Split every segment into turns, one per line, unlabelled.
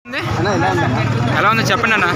ఎలా ఉంది చెప్పండి అన్న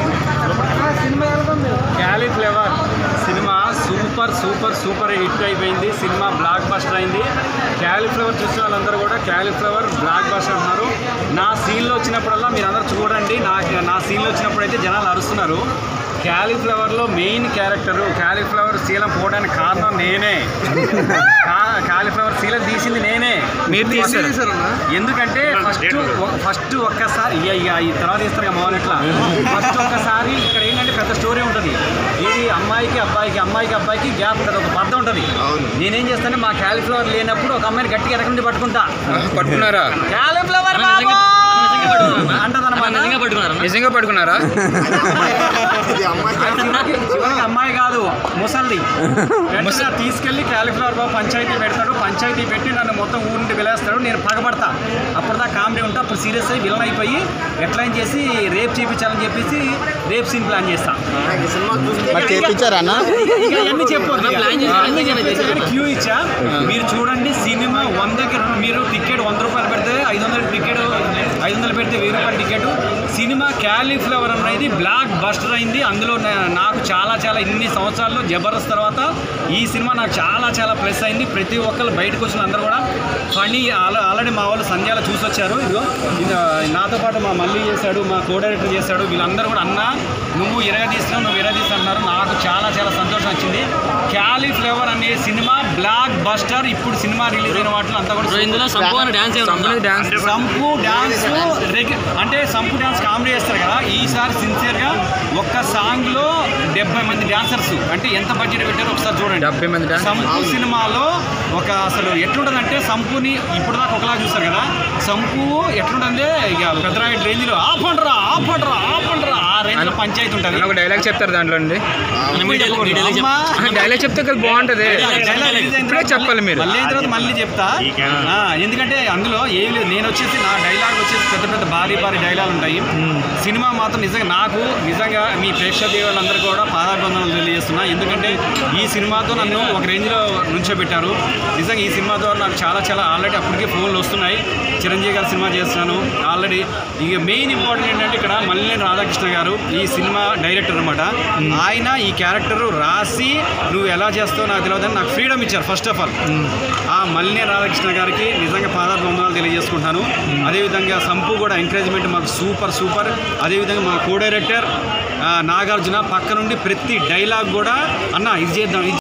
cauliflower cinema super super super hit అయిపోయింది సినిమా బ్లాక్ బస్టర్ అయింది క్యాలీఫ్లవర్ చూసిన వాళ్ళందరూ కూడా క్యాలీఫ్లవర్ బ్లాక్ బస్టర్ అంటున్నారు నా సీన్లో వచ్చినప్పుడల్లా మీరు అందరూ చూడండి నా నా సీన్లో వచ్చినప్పుడు అయితే జనాలు అరుస్తున్నారు క్యాలీఫ్లవర్లో మెయిన్ క్యారెక్టరు క్యాలీఫ్లవర్ శీలం పోవడానికి కారణం నేనే కా- క్యాలీఫ్లవర్ శీలం తీసింది నేనే
మీరు తీశారు
ఎందుకంటే ఫస్ట్ ఫస్ట్ ఒక్కసారి ఇక ఇక ఈ తర్వాత ఇస్తారు కదా మోహన్ ఎట్లా ఫస్ట్ ఒక్కసారి ఇక్కడ ఏంటంటే పెద్ద స్టోరీ ఉంటుంది ఇది అమ్మాయికి అబ్బాయికి అమ్మాయికి అబ్బాయికి గ్యాప్ ఉంటుంది ఒక పద్ధతి ఉంటుంది నేనేం చేస్తాను మా క్యాలిఫ్లవర్ లేనప్పుడు ఒక అమ్మాయిని గట్టిగా ఎక్కడ నుండి పట్టుకుంటా
పట్టుకున్నారా
క్యాలిఫ్లవర్ అంటదన్నమాట
నిజంగా పట్టుకున్నారా
చివరికి చివరికి అమ్మాయి కాదు ముసల్ది వెంటనే తీసుకెళ్లి క్యాలిఫ్లవర్ బాబు పంచాయతీ పెడతాడు పంచాయతీ పెట్టి నన్ను మొత్తం ఊరింటి వెళ్ళేస్తాడు నేను పగబడతా అప్పటిదా కామెడీ ఉంటా అప్పుడు సీరియస్ అయ్యి విలన్ అయిపోయి ఎట్లయిన చేసి రేప్ చేయించాలని చెప్పేసి రేప్ సీన్ ప్లాన్ చేస్తా
మరి చేయించారా అన్న
ఇక ఇవన్నీ చెప్పొద్దు ఇక. అన్నీ చెప్పేసి కానీ క్యూ ఇచ్చా మీరు చూడండి సినిమా వందకి రెండు- మీరు టికెట్ వంద రూపాయలు పెడితే ఐదు వందల టికెట్ ఐదు వందలు పెడితే వెయ్యి రూపాయల టికెట్ సినిమా క్యాలీఫ్లవర్ అనేది బ్లాక్ బస్టర్ అయింది అందులో నా- నాకు చాలా చాలా ఇన్ని సంవత్సరాల్లో జబర్దస్త్ తర్వాత ఈ సినిమా నాకు చాలా చాలా ప్లస్ అయింది ప్రతి ఒక్కరు బయటకు వచ్చిన అందరూ కూడా ఫనీ ఆల్రెడీ మా వాళ్ళు సంధ్యాలో చూసి వచ్చారు ఇదిగో ఇది నాతో పాటు మా మళ్ళీ చేశాడు మా కో డైరెక్టర్ చేశాడు వీళ్ళందరూ కూడా అన్న నువ్వు ఇరగదీస్తున్నావు నువ్వు ఇరగదీస్తా అన్నారు నాకు చాలా చాలా సంతోషం వచ్చింది క్యాలీఫ్లవర్ అనే సినిమా బ్లాక్ బస్టర్ ఇప్పుడు సినిమా రిలీజ్ అయిన వాటిలో అంతా కూడా
ఇందులో Sampoorna dance
Sampoorna dance
Sampu dance అంటే సంపు డాన్స్ కామెడీ చేస్తారు కదా ఈసారి సిన్సియర్గా ఒక్క సాంగ్లో డెబ్బై మంది డాన్సర్స్ అంటే ఎంత బడ్జెట్ పెట్టారో ఒకసారి చూడండి
డెబ్బై మంది డాన్స్
సంపు సినిమాలో ఒక అసలు ఎట్లుంటుందంటే సంపుని ఇప్పుడు దాకా ఒకలా చూస్తారు కదా సంపు ఎట్లుంటుంది ఇక పెద్దరాయి రేంజ్లో ఆపండ్రా ఆపండ్రా ఆపండ్రా ఆ రేంజ్లో పంచాయతీ ఉంటుంది
ఒక డైలాగ్ చెప్తారు దాంట్లో అండి
అమ్మా,
డైలాగ్ చెప్తే కదా బాగుంటది
డైలాగ్ రిలీజ్ అయిన
ఇప్పుడే
తర్వాత
చెప్పాలి మీరు
మళ్ళీ అయిన తర్వాత మళ్ళీ చెప్తా ఆ, ఎందుకంటే అందులో ఏం లేదు నేను వచ్చేసి నా డైలాగ్ వచ్చేసి పెద్ద పెద్ద భారీ భారీ డైలాగ్ ఉంటాయి సినిమా మాత్రం నిజంగా నాకు నిజంగా మీ ప్రేక్షక దేవులందరూ కూడా పాదాభివందనలు తెలియజేస్తున్నా ఎందుకంటే ఈ సినిమాతో నన్ను ఒక రేంజ్లో నుంచోబెట్టారు నిజంగా ఈ సినిమా ద్వారా నాకు చాలా చాలా ఆల్రెడీ అప్పటికే ఫోన్లు వస్తున్నాయి చిరంజీవి గారి సినిమా చేస్తున్నాను ఆల్రెడీ ఇక మెయిన్ ఇంపార్టెంట్ ఏంటంటే ఇక్కడ మల్లినేని రాధాకృష్ణ గారు ఈ సినిమా డైరెక్టర్ అనమాట ఆయన ఈ క్యారెక్టర్ రాసి నువ్వు ఎలా చేస్తావు నాకు తెలియదని నాకు ఫ్రీడమ్ ఇచ్చారు ఫస్ట్ ఆఫ్ ఆల్ ఆ మల్లినేని రాధాకృష్ణ గారికి నిజంగా పాదాభివందనాలు తెలియజేసుకుంటాను అదేవిధంగా సంపు కూడా ఎంకరేజ్మెంట్ మాకు సూపర్ సూపర్ అదేవిధంగా మా కో డైరెక్టర్ నాగార్జున పక్క నుండి ప్రతి డైలాగ్ కూడా అన్న ఇది చేద్దాం ఇది